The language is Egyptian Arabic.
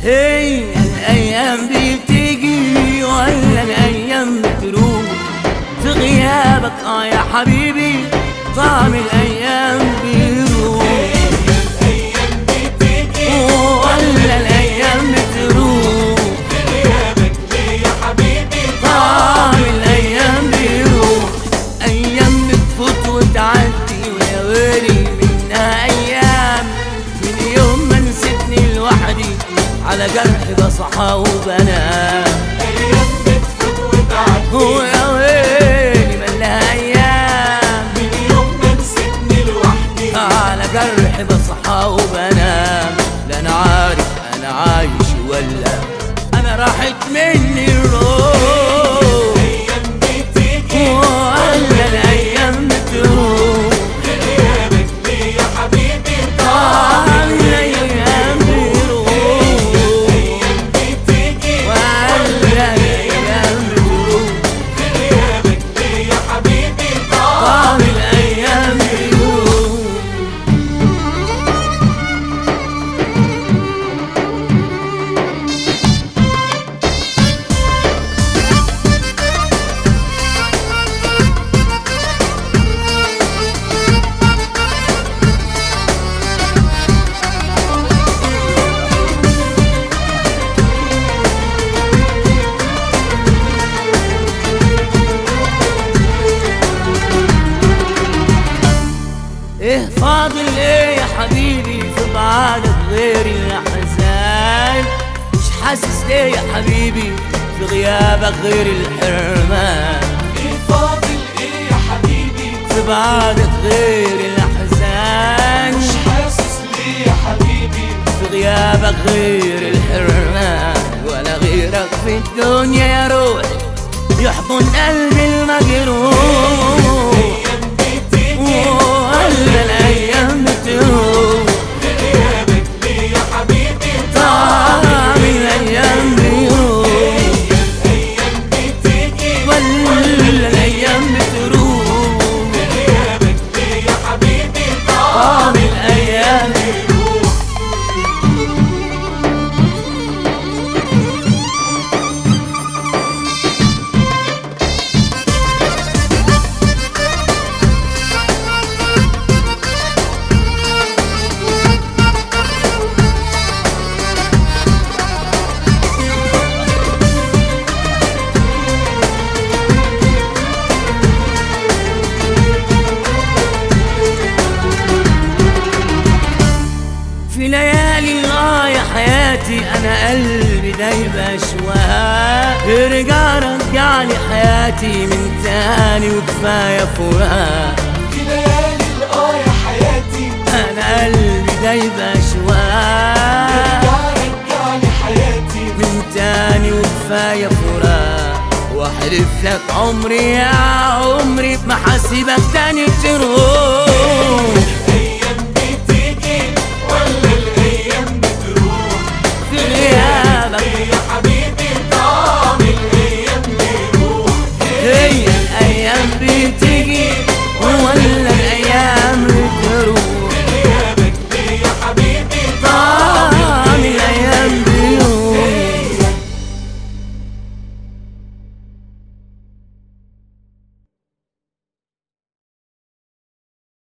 هي الايام دي بتيجي ولا الايام بتروح في غيابك اه يا حبيبي طعم الايام بيروح الايام بتيجي ولا الايام بتروح غيابك ليه يا حبيبي طعم الايام بيروح ايام بتفوت وتعدي ويا ويلي منها ايام من يوم ما نسيتني لوحدي على جرح بصحى وبنام ايام بتفوت وتعدي ويا ويلي ملها ايام من يوم ما نسيتني لوحدي على جرح بصحى وبنام لا انا عارف انا عايش ولا انا راحت مني الروح ايام بتيجي ولا الايام بتروح غيابك ليه يا حبيبي طال الايام بيروح ايام بتيجي ولا الايام بتروح غيابك ليه يا حبيبي طال الايام بيروح ايه فاضل ايه يا حبيبي في بعدك غير الاحزان مش حاسس ليه يا حبيبي في غيابك غير الحرمان ايه فاضل ايه يا حبيبي في بعدك غير الاحزان مش حاسس ليه يا حبيبي في غيابك غير الحرمان ولا غيرك في الدنيا يا روحي يحضن قلبي المجروح ايام بتيجي ولا الايام بتروح غيابك ليه يا حبيبي طعم الايام بيروح الايام بتيجي ولا الايام بتروح غيابك ليه يا حبيبي طعم الايام بيروح في ليالي الله يا حياتي انا قلبي دايب اشواق ارجع رجع لي حياتي من تاني وكفايه فراق في ليالي الاه يا حياتي انا قلبي دايب اشواق رجع رجع لي حياتي من تاني وكفايه فراق واحلف لك عمري يا عمري ما حاسبك تاني تروح الايام بتيجي ولا الايام بتروح في غيابك ايه يا حبيبي طعم الايام بيروح هي الايام